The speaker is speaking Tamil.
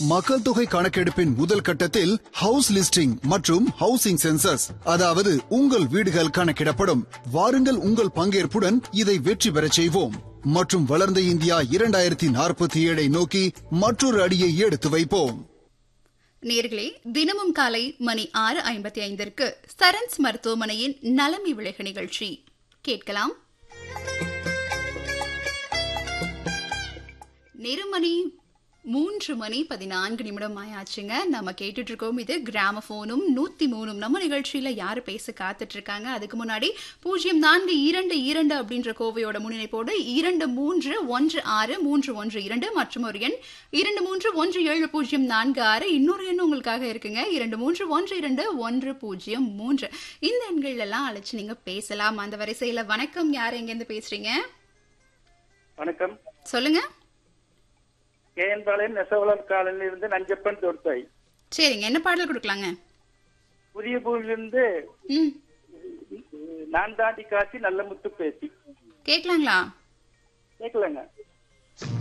மக்கள் தொகை கணக்கெடுப்பின் முதல் கட்டத்தில் ஹவுஸ் லிஸ்டிங் மற்றும் ஹவுசிங் சென்சஸ் அதாவது உங்கள் வீடுகள் கணக்கிடப்படும் வாருங்கள் உங்கள் பங்கேற்புடன் இதை வெற்றி பெறச் செய்வோம் மற்றும் வளர்ந்த இந்தியா இரண்டாயிரத்தி நாற்பத்தி ஏழை நோக்கி மற்றொரு அடியை எடுத்து வைப்போம் நேர்களே தினமும் காலை மணி ஆறு ஐம்பத்தி ஐந்திற்கு சரன்ஸ் மருத்துவமனையின் நலமி விளைக நிகழ்ச்சி கேட்கலாம் நெருமணி மூன்று மணி பதினான்கு நிமிடம் ஆயாச்சுங்க நம்ம கேட்டுட்டு இருக்கோம் இது கிராமபோனும் நூத்தி மூணும் நம்ம நிகழ்ச்சியில யாரு பேச காத்துட்டு இருக்காங்க அதுக்கு முன்னாடி பூஜ்ஜியம் நான்கு இரண்டு இரண்டு அப்படின்ற கோவையோட முன்னிணைப்போடு இரண்டு மூன்று ஒன்று ஆறு மூன்று ஒன்று இரண்டு மற்றும் ஒரு எண் இரண்டு மூன்று ஒன்று ஏழு பூஜ்ஜியம் நான்கு ஆறு இன்னொரு எண் உங்களுக்காக இருக்குங்க இரண்டு மூன்று ஒன்று இரண்டு ஒன்று பூஜ்ஜியம் மூன்று இந்த எண்கள் எல்லாம் அழைச்சு நீங்க பேசலாம் அந்த வரிசையில வணக்கம் யார் எங்க இருந்து பேசுறீங்க வணக்கம் சொல்லுங்க கேஎன் பாளையம் நெசவலர் காலனில இருந்து நஞ்சப்பன் தொடுத்தாய் சரிங்க என்ன பாடல் கொடுக்கலாங்க புதிய பூமியிலிருந்து ம் நான் தாண்டி காசி நல்ல முத்து பேசி கேட்கலாங்களா கேட்கலங்க